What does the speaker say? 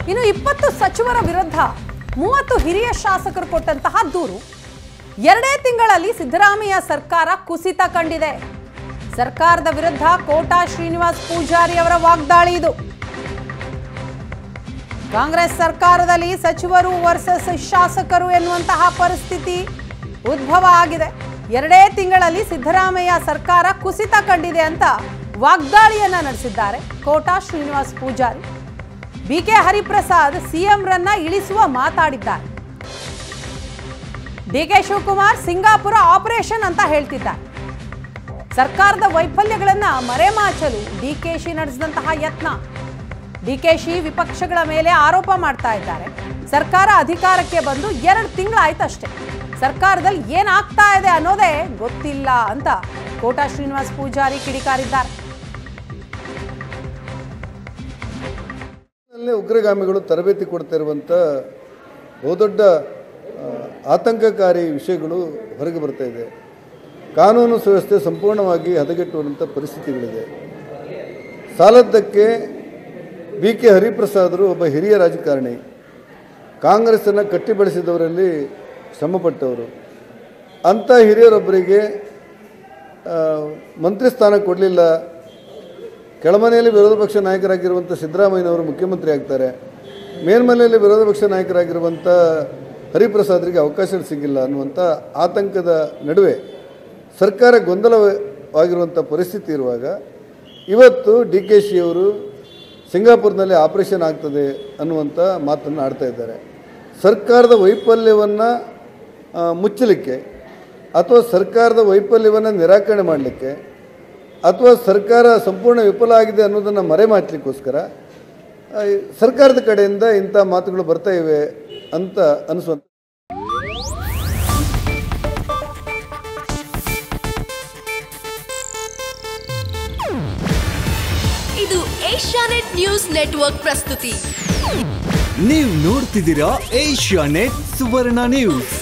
ಇನ್ನು ಇಪ್ಪತ್ತು ಸಚಿವರ ವಿರುದ್ಧ ಮೂವತ್ತು ಹಿರಿಯ ಶಾಸಕರು ಕೊಟ್ಟಂತಹ ದೂರು ಎರಡೇ ತಿಂಗಳಲ್ಲಿ ಸಿದ್ದರಾಮಯ್ಯ ಸರ್ಕಾರ ಕುಸಿತ ಕಂಡಿದೆ ಸರ್ಕಾರದ ವಿರುದ್ಧ ಕೋಟಾ ಶ್ರೀನಿವಾಸ್ ಪೂಜಾರಿ ಅವರ ವಾಗ್ದಾಳಿ ಇದು ಕಾಂಗ್ರೆಸ್ ಸರ್ಕಾರದಲ್ಲಿ ಸಚಿವರು ವರ್ಸಸ್ ಶಾಸಕರು ಎನ್ನುವಂತಹ ಪರಿಸ್ಥಿತಿ ಉದ್ಭವ ಆಗಿದೆ ಎರಡೇ ತಿಂಗಳಲ್ಲಿ ಸಿದ್ದರಾಮಯ್ಯ ಸರ್ಕಾರ ಕುಸಿತ ಕಂಡಿದೆ ಅಂತ ವಾಗ್ದಾಳಿಯನ್ನ ನಡೆಸಿದ್ದಾರೆ ಕೋಟಾ ಶ್ರೀನಿವಾಸ್ ಪೂಜಾರಿ ಬಿಕೆ ಹರಿಪ್ರಸಾದ್ ಸಿಎಂರನ್ನ ಇಳಿಸುವ ಮಾತಾಡಿದ್ದಾರೆ ಡಿಕೆ ಶಿವಕುಮಾರ್ ಸಿಂಗಾಪುರ ಆಪರೇಷನ್ ಅಂತ ಹೇಳ್ತಿದ್ದಾರೆ ಸರ್ಕಾರದ ವೈಫಲ್ಯಗಳನ್ನ ಮರೆಮಾಚಲು ಡಿಕೆಶಿ ನಡೆಸಿದಂತಹ ಯತ್ನ ಡಿಕೆಶಿ ವಿಪಕ್ಷಗಳ ಮೇಲೆ ಆರೋಪ ಮಾಡ್ತಾ ಇದ್ದಾರೆ ಸರ್ಕಾರ ಅಧಿಕಾರಕ್ಕೆ ಬಂದು ಎರಡು ತಿಂಗಳಾಯ್ತಷ್ಟೇ ಸರ್ಕಾರದಲ್ಲಿ ಏನಾಗ್ತಾ ಇದೆ ಅನ್ನೋದೇ ಗೊತ್ತಿಲ್ಲ ಅಂತ ಕೋಟಾ ಶ್ರೀನಿವಾಸ್ ಪೂಜಾರಿ ಕಿಡಿಕಾರಿದ್ದಾರೆ ನಲ್ಲೇ ಉಗ್ರಗಾಮಿಗಳು ತರಬೇತಿ ಕೊಡ್ತಿರುವಂಥ ಬಹುದೊಡ್ಡ ಆ, ಆತಂಕಕಾರಿ ವಿಷಯಗಳು ಹೊರಗೆ ಬರ್ತಾ ಇದೆ ಕಾನೂನು ಸುವ್ಯವಸ್ಥೆ ಸಂಪೂರ್ಣವಾಗಿ ಹದಗೆಟ್ಟುವಂಥ ಪರಿಸ್ಥಿತಿಗಳಿದೆ ಸಾಲದ್ದಕ್ಕೆ ಬಿ ಕೆ ಹರಿಪ್ರಸಾದರು ಒಬ್ಬ ಹಿರಿಯ ರಾಜಕಾರಣಿ ಕಾಂಗ್ರೆಸ್ಸನ್ನು ಕಟ್ಟಿ ಬೆಳೆಸಿದವರಲ್ಲಿ ಶ್ರಮಪಟ್ಟವರು ಅಂಥ ಹಿರಿಯರೊಬ್ಬರಿಗೆ ಆ, ಮಂತ್ರಿ ಸ್ಥಾನ ಕೊಡಲಿಲ್ಲ ಕೆಳಮನೆಯಲ್ಲಿ ವಿರೋಧ ಪಕ್ಷ ನಾಯಕರಾಗಿರುವಂಥ ಸಿದ್ದರಾಮಯ್ಯನವರು ಮುಖ್ಯಮಂತ್ರಿ ಆಗ್ತಾರೆ ಮೇಲ್ಮನೆಯಲ್ಲಿ ವಿರೋಧ ಪಕ್ಷ ನಾಯಕರಾಗಿರುವಂಥ ಹರಿಪ್ರಸಾದ್ರಿಗೆ ಅವಕಾಶ ಸಿಗಿಲ್ಲ ಅನ್ನುವಂಥ ಆತಂಕದ ನಡುವೆ ಸರ್ಕಾರ ಗೊಂದಲವಾಗಿರುವಂಥ ಪರಿಸ್ಥಿತಿ ಇರುವಾಗ ಇವತ್ತು ಡಿ ಕೆ ಶಿಯವರು ಸಿಂಗಾಪುರ್ನಲ್ಲಿ ಆಪರೇಷನ್ ಆಗ್ತದೆ ಅನ್ನುವಂಥ ಮಾತನ್ನು ಆಡ್ತಾ ಇದ್ದಾರೆ ಸರ್ಕಾರದ ವೈಫಲ್ಯವನ್ನು ಮುಚ್ಚಲಿಕ್ಕೆ ಅಥವಾ ಸರ್ಕಾರದ ವೈಫಲ್ಯವನ್ನು ನಿರಾಕರಣೆ ಮಾಡಲಿಕ್ಕೆ ಅಥವಾ ಸರ್ಕಾರ ಸಂಪೂರ್ಣ ವಿಫಲ ಆಗಿದೆ ಅನ್ನೋದನ್ನು ಮರೆಮಾಚಲಿಕ್ಕೋಸ್ಕರ ಆ, ಈ ಸರ್ಕಾರದ ಕಡೆಯಿಂದ ಇಂಥ ಮಾತುಗಳು ಬರ್ತಾ ಇವೆ ಅಂತ ಅನಿಸುವಂಥ ಇದು ಏಷ್ಯಾನೆಟ್ ನ್ಯೂಸ್ ನೆಟ್ವರ್ಕ್ ಪ್ರಸ್ತುತಿ ನೀವು ನೋಡ್ತಿದ್ದೀರಾ ಏಷ್ಯಾ ನೆಟ್ ಸುವರ್ಣ ನ್ಯೂಸ್